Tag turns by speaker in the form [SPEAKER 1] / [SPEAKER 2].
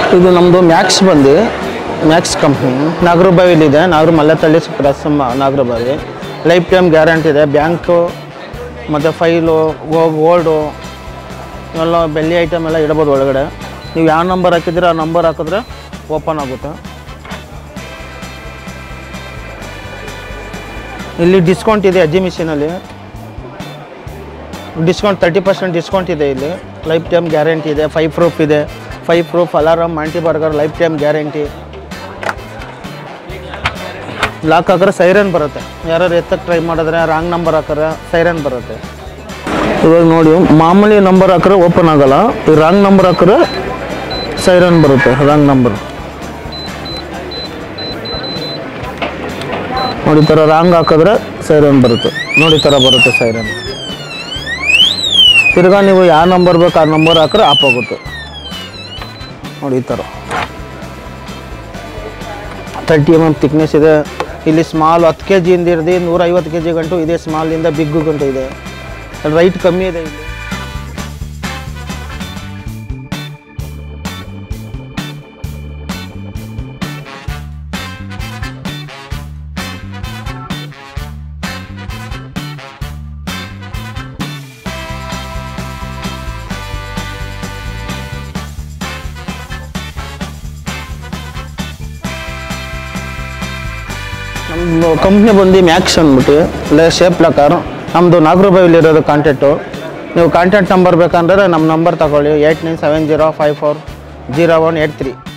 [SPEAKER 1] ಇದು ನಮ್ಮದು ಮ್ಯಾಕ್ಸ್ ಬಂದು ಮ್ಯಾಕ್ಸ್ ಕಂಪ್ನಿ ನಾಗರಬಾವಿಲಿದೆ Nagara Mallathahalli cross Nagarbhavi life time guarantee ಇದೆ ಬ್ಯಾಂಕು ಮತ್ತು ಫೈಲು ಗೋಲ್ಡು ಎಲ್ಲ ಬೆಳ್ಳಿ ಐಟಮ್ ಎಲ್ಲ ಇಡ್ಬೋದು ಒಳಗಡೆ ನೀವು ಯಾವ ನಂಬರ್ ಹಾಕಿದ್ರೆ ಆ ನಂಬರ್ ಹಾಕಿದ್ರೆ ಓಪನ್ ಆಗುತ್ತೆ ಇಲ್ಲಿ ಡಿಸ್ಕೌಂಟ್ ಇದೆ ಅಜ್ಜಿ ಮಿಷಿನಲ್ಲಿ ಡಿಸ್ಕೌಂಟ್ ತರ್ಟಿ ಪರ್ಸೆಂಟ್ ಡಿಸ್ಕೌಂಟ್ ಇದೆ ಇಲ್ಲಿ ಲೈಫ್ ಟೈಮ್ ಗ್ಯಾರಂಟಿ ಇದೆ ಫೈವ್ ಪ್ರೂಫ್ ಇದೆ fire proof alarm anti burglar life time guarantee lock ಹಾಕಿದ್ರೆ ಸೈರನ್ ಬರುತ್ತೆ ಯಾರು ಎತ್ತಕ್ಕೆ ಟ್ರೈ ಮಾಡಿದ್ರೆ ರಾಂಗ್ ನಂಬರ್ ಹಾಕಿದ್ರೆ ಸೈರನ್ ಬರುತ್ತೆ ಇವಾಗ ನೋಡಿ ಮಾಮೂಲಿ ನಂಬರ್ ಹಾಕಿದ್ರೆ ಓಪನ್ ಆಗಲ್ಲ ಈ ರಾಂಗ್ ನಂಬರ್ ಹಾಕಿದ್ರೆ ಸೈರನ್ ಬರುತ್ತೆ ರಾಂಗ್ ನಂಬರ್ ನೋಡಿ ಈ ಥರ ರಾಂಗ್ ಹಾಕಿದ್ರೆ ಸೈರನ್ ಬರುತ್ತೆ ನೋಡಿ ಈ ಥರ ಬರುತ್ತೆ ಸೈರನ್ ತಿರ್ಗಾ ನೀವು ಯಾವ ನಂಬರ್ ಬೇಕು ಆ ನಂಬರ್ ಹಾಕಿದ್ರೆ ಆಫ್ ಆಗುತ್ತೆ ನೋಡಿ ಈ ಥರ ತರ್ಟಿ ಎಮ್ ಎಮ್ ತಿಕ್ನೆಸ್ ಇದೆ ಇಲ್ಲಿ ಸ್ಮಾಲ್ ಹತ್ತು ಕೆ ಜಿಯಿಂದ ಹಿಡ್ದು ನೂರೈವತ್ತು ಕೆ ಜಿ ಗಂಟು ಇದೆ ಸ್ಮಾಲಿಂದ ಬಿಗ್ ಗಂಟು ಇದೆ ರೈಟ್ ಕಮ್ಮಿ ಇದೆ ಇಲ್ಲಿ ನಮ್ಮ ಕಂಪ್ನಿ ಬಂದು ಮ್ಯಾಕ್ಸ್ ಅಂದ್ಬಿಟ್ಟು ಇಲ್ಲ ಶೇಪ್ ಲಕಾರ ನಮ್ಮದು ನಾಗರಬಾವಿಲಿರೋದು ಕಾಂಟ್ಯಾಕ್ಟು ನೀವು ಕಾಂಟ್ಯಾಕ್ಟ್ ನಂಬರ್ ಬೇಕಂದ್ರೆ ನಮ್ಮ ನಂಬರ್ ತಗೊಳ್ಳಿ eight nine seven zero five four zero one eight three